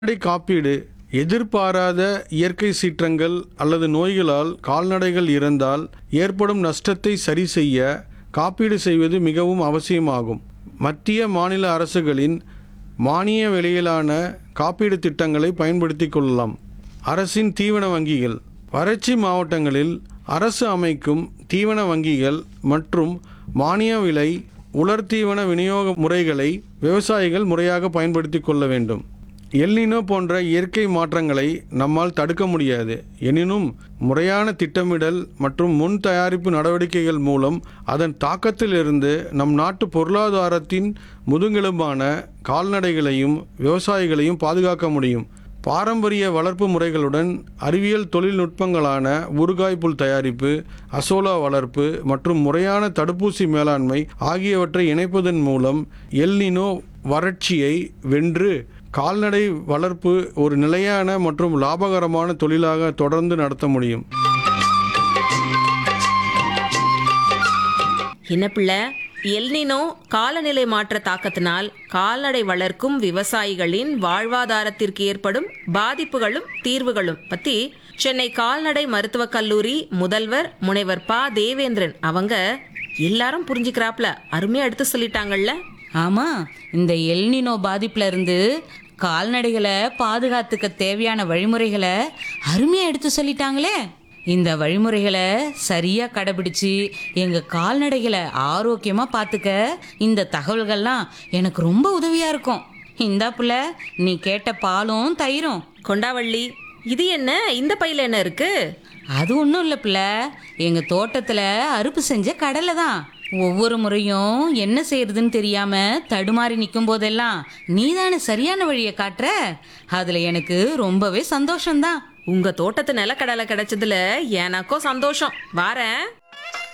கால்நடை காப்பீடு எதிர்பாராத இயற்கை சீற்றங்கள் அல்லது நோய்களால் கால்நடைகள் இறந்தால் ஏற்படும் நஷ்டத்தை சரி செய்ய காப்பீடு செய்வது மிகவும் அவசியமாகும் மத்திய மாநில அரசுகளின் மானிய விலையிலான காப்பீடு திட்டங்களை பயன்படுத்திக் கொள்ளலாம் அரசின் தீவன வங்கிகள் வறட்சி மாவட்டங்களில் அரசு அமைக்கும் தீவன வங்கிகள் மற்றும் மானிய விலை உலர் தீவன விநியோக முறைகளை விவசாயிகள் முறையாக பயன்படுத்திக் கொள்ள வேண்டும் எல்னினோ போன்ற இயற்கை மாற்றங்களை நம்மால் தடுக்க முடியாது எனினும் முறையான திட்டமிடல் மற்றும் முன் தயாரிப்பு நடவடிக்கைகள் மூலம் அதன் தாக்கத்திலிருந்து நம் நாட்டு பொருளாதாரத்தின் முதுகெலும்பான கால்நடைகளையும் விவசாயிகளையும் பாதுகாக்க முடியும் பாரம்பரிய வளர்ப்பு முறைகளுடன் அறிவியல் தொழில்நுட்பங்களான ஊறுகாய் புல் தயாரிப்பு அசோலா வளர்ப்பு மற்றும் முறையான தடுப்பூசி மேலாண்மை ஆகியவற்றை இணைப்பதன் மூலம் எல்னினோ வறட்சியை வென்று கால்நடை வளர்ப்பு ஒரு நிலையான மற்றும் லாபகரமான தொழிலாக தொடர்ந்து நடத்த முடியும் என்ன பிள்ளை எல்னினோ காலநிலை மாற்ற தாக்கத்தினால் கால்நடை வளர்க்கும் விவசாயிகளின் வாழ்வாதாரத்திற்கு ஏற்படும் பாதிப்புகளும் தீர்வுகளும் பத்தி சென்னை கால்நடை மருத்துவக் கல்லூரி முதல்வர் முனைவர் பா தேவேந்திரன் அவங்க எல்லாரும் புரிஞ்சுக்கிறாப்ல அருமையா எடுத்து சொல்லிட்டாங்கல்ல ஆமா இந்த எல்னினோ பாதிப்புல இருந்து கால்நடைகளை பாதுகாத்துக்க தேவையான வழிமுறைகளை அருமையா எடுத்து சொல்லிட்டாங்களே இந்த வழிமுறைகளை சரியா கடைபிடிச்சு எங்க கால்நடைகளை ஆரோக்கியமா பார்த்துக்க இந்த தகவல்கள்லாம் எனக்கு ரொம்ப உதவியா இருக்கும் இந்தா புள்ள நீ கேட்ட பாலும் தயிரும் கொண்டாவள்ளி இது என்ன இந்த பையில என்ன இருக்கு அது ஒன்றும் இல்லை பிள்ளை எங்கள் தோட்டத்தில் அறுப்பு செஞ்ச கடலை தான் ஒவ்வொரு முறையும் என்ன செய்யறதுன்னு தெரியாம தடுமாறி நிற்கும் போதெல்லாம் நீதானே சரியான வழியை காட்டுற அதில் எனக்கு ரொம்பவே சந்தோஷம்தான் உங்க தோட்டத்து நிலக்கடலை கிடைச்சதுல எனக்கும் சந்தோஷம் வாரேன்